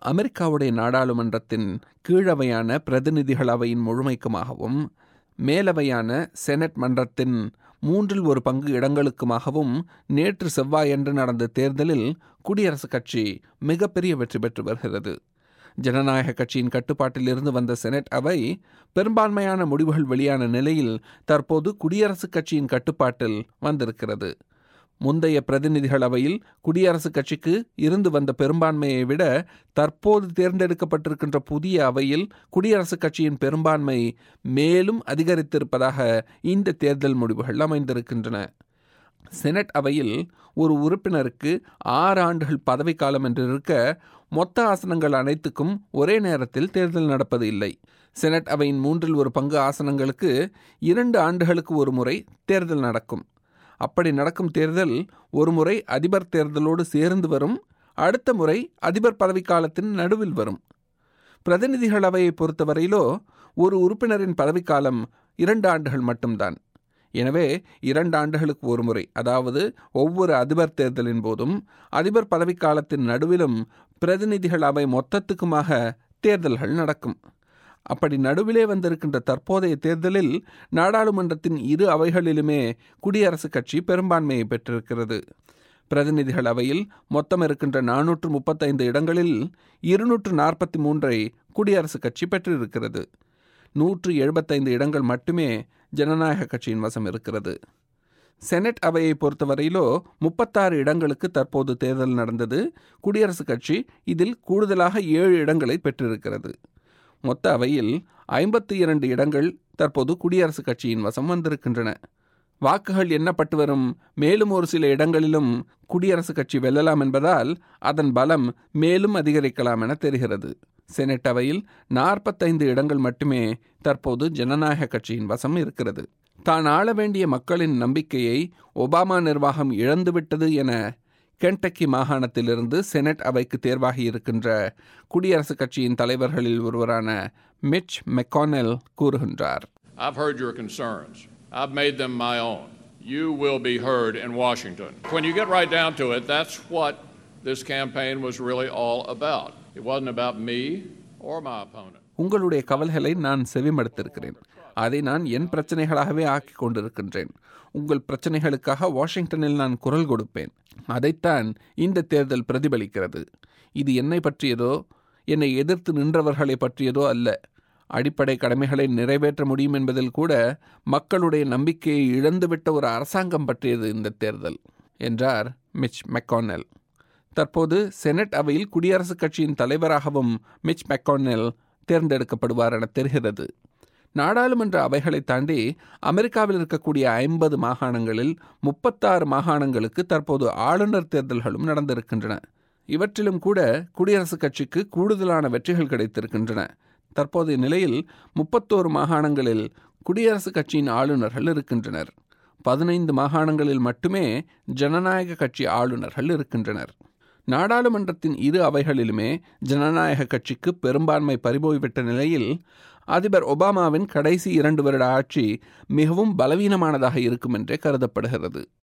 அமெரிக்காவுடைய நாடாளுமன்றத்தின் கீழவையான பிரதிநிதிகள் அவையின் முழுமைக்குமாகவும் மேலவையான செனட் மன்றத்தின் மூன்றில் ஒரு பங்கு இடங்களுக்குமாகவும் நேற்று செவ்வாயன்று நடந்த தேர்தலில் குடியரசுக் கட்சி மிகப்பெரிய வெற்றி பெற்று வருகிறது ஜனநாயக கட்சியின் கட்டுப்பாட்டில் இருந்து வந்த செனட் அவை பெரும்பான்மையான முடிவுகள் வெளியான நிலையில் தற்போது குடியரசுக் கட்சியின் கட்டுப்பாட்டில் வந்திருக்கிறது முந்தைய பிரதிநிதிகள் அவையில் குடியரசுக் கட்சிக்கு இருந்து வந்த பெரும்பான்மையை விட தற்போது தேர்ந்தெடுக்கப்பட்டிருக்கின்ற புதிய அவையில் குடியரசுக் கட்சியின் பெரும்பான்மை மேலும் அதிகரித்திருப்பதாக இந்த தேர்தல் முடிவுகள் அமைந்திருக்கின்றன செனட் அவையில் ஒரு உறுப்பினருக்கு ஆறு ஆண்டுகள் பதவிக்காலம் என்று இருக்க மொத்த ஆசனங்கள் அனைத்துக்கும் ஒரே நேரத்தில் தேர்தல் நடப்பது இல்லை செனட் அவையின் மூன்றில் ஒரு பங்கு ஆசனங்களுக்கு இரண்டு ஆண்டுகளுக்கு ஒரு முறை தேர்தல் நடக்கும் அப்படி நடக்கும் தேர்தல் ஒரு முறை அதிபர் தேர்தலோடு சேர்ந்து வரும் அடுத்த முறை அதிபர் பதவிக்காலத்தின் நடுவில் வரும் பிரதிநிதிகள் அவையை பொறுத்தவரையிலோ ஒரு உறுப்பினரின் பதவிக்காலம் இரண்டு ஆண்டுகள் மட்டும்தான் எனவே இரண்டு ஆண்டுகளுக்கு ஒரு முறை அதாவது ஒவ்வொரு அதிபர் தேர்தலின் போதும் அதிபர் பதவிக்காலத்தின் நடுவிலும் பிரதிநிதிகள் அவை மொத்தத்துக்குமாக தேர்தல்கள் நடக்கும் அப்படி நடுவிலே வந்திருக்கின்ற தற்போதைய தேர்தலில் நாடாளுமன்றத்தின் இரு அவைகளிலுமே குடியரசுக் கட்சி பெரும்பான்மையை பெற்றிருக்கிறது பிரதிநிதிகள் அவையில் மொத்தம் இருக்கின்ற நானூற்று முப்பத்தைந்து இடங்களில் இருநூற்று நாற்பத்தி மூன்றை குடியரசுக் கட்சி பெற்றிருக்கிறது நூற்று எழுபத்தைந்து இடங்கள் மட்டுமே ஜனநாயக கட்சியின் வசம் இருக்கிறது செனட் அவையை பொறுத்தவரையிலோ முப்பத்தாறு இடங்களுக்கு தற்போது தேர்தல் நடந்தது குடியரசுக் கட்சி இதில் கூடுதலாக ஏழு இடங்களை பெற்றிருக்கிறது மொத்த அவையில் ஐம்பத்தி இரண்டு இடங்கள் தற்போது குடியரசுக் கட்சியின் வசம் வந்திருக்கின்றன வாக்குகள் எண்ணப்பட்டு வரும் மேலும் ஒரு சில இடங்களிலும் குடியரசுக் கட்சி வெல்லலாம் என்பதால் அதன் பலம் மேலும் அதிகரிக்கலாம் என தெரிகிறது செனட் அவையில் நாற்பத்தைந்து இடங்கள் மட்டுமே தற்போது ஜனநாயக கட்சியின் வசம் இருக்கிறது தான் ஆள வேண்டிய மக்களின் நம்பிக்கையை ஒபாமா நிர்வாகம் இழந்துவிட்டது என கென்டக்கி மாகாணத்திலிருந்து செனட் அவைக்கு தேர்வாகி இருக்கின்ற குடியரசுக் கட்சியின் தலைவர்களில் ஒருவரான மிச் மெக்கானெல் கூறுகின்றார் I've heard your concerns. I've made them my own. You will be heard in Washington. When you get right down to it, that's what this campaign was really all about. It wasn't about me or my opponent. உங்களுடைய கவல்களை நான் செவிமடுத்திருக்கிறேன் அதை நான் என் பிரச்சனைகளாகவே ஆக்கி கொண்டிருக்கின்றேன் உங்கள் பிரச்சனைகளுக்காக வாஷிங்டனில் நான் குரல் கொடுப்பேன் அதைத்தான் இந்த தேர்தல் பிரதிபலிக்கிறது இது என்னை பற்றியதோ என்னை எதிர்த்து நின்றவர்களை பற்றியதோ அல்ல அடிப்படை கடமைகளை நிறைவேற்ற முடியும் என்பதில் கூட மக்களுடைய நம்பிக்கையை இழந்துவிட்ட ஒரு அரசாங்கம் பற்றியது இந்த தேர்தல் என்றார் மிச் மெக்கானெல் தற்போது செனட் அவையில் குடியரசுக் கட்சியின் தலைவராகவும் மிச் மெக்கானெல் தேர்ந்தெடுக்கப்படுவார் என தெரிகிறது நாடாளுமன்ற அவைகளை தாண்டி அமெரிக்காவில் இருக்கக்கூடிய ஐம்பது மாகாணங்களில் முப்பத்தாறு மாகாணங்களுக்கு தற்போது ஆளுநர் தேர்தல்களும் நடந்திருக்கின்றன இவற்றிலும் கூட குடியரசுக் கட்சிக்கு கூடுதலான வெற்றிகள் கிடைத்திருக்கின்றன தற்போதைய நிலையில் முப்பத்தோரு மாகாணங்களில் குடியரசுக் கட்சியின் ஆளுநர்கள் இருக்கின்றனர் பதினைந்து மாகாணங்களில் மட்டுமே ஜனநாயக கட்சி ஆளுநர்கள் இருக்கின்றனர் நாடாளுமன்றத்தின் இரு அவைகளிலுமே ஜனநாயக கட்சிக்கு பெரும்பான்மை பறிபோய்விட்ட நிலையில் அதிபர் ஒபாமாவின் கடைசி இரண்டு வருட ஆட்சி மிகவும் பலவீனமானதாக இருக்கும் என்றே கருதப்படுகிறது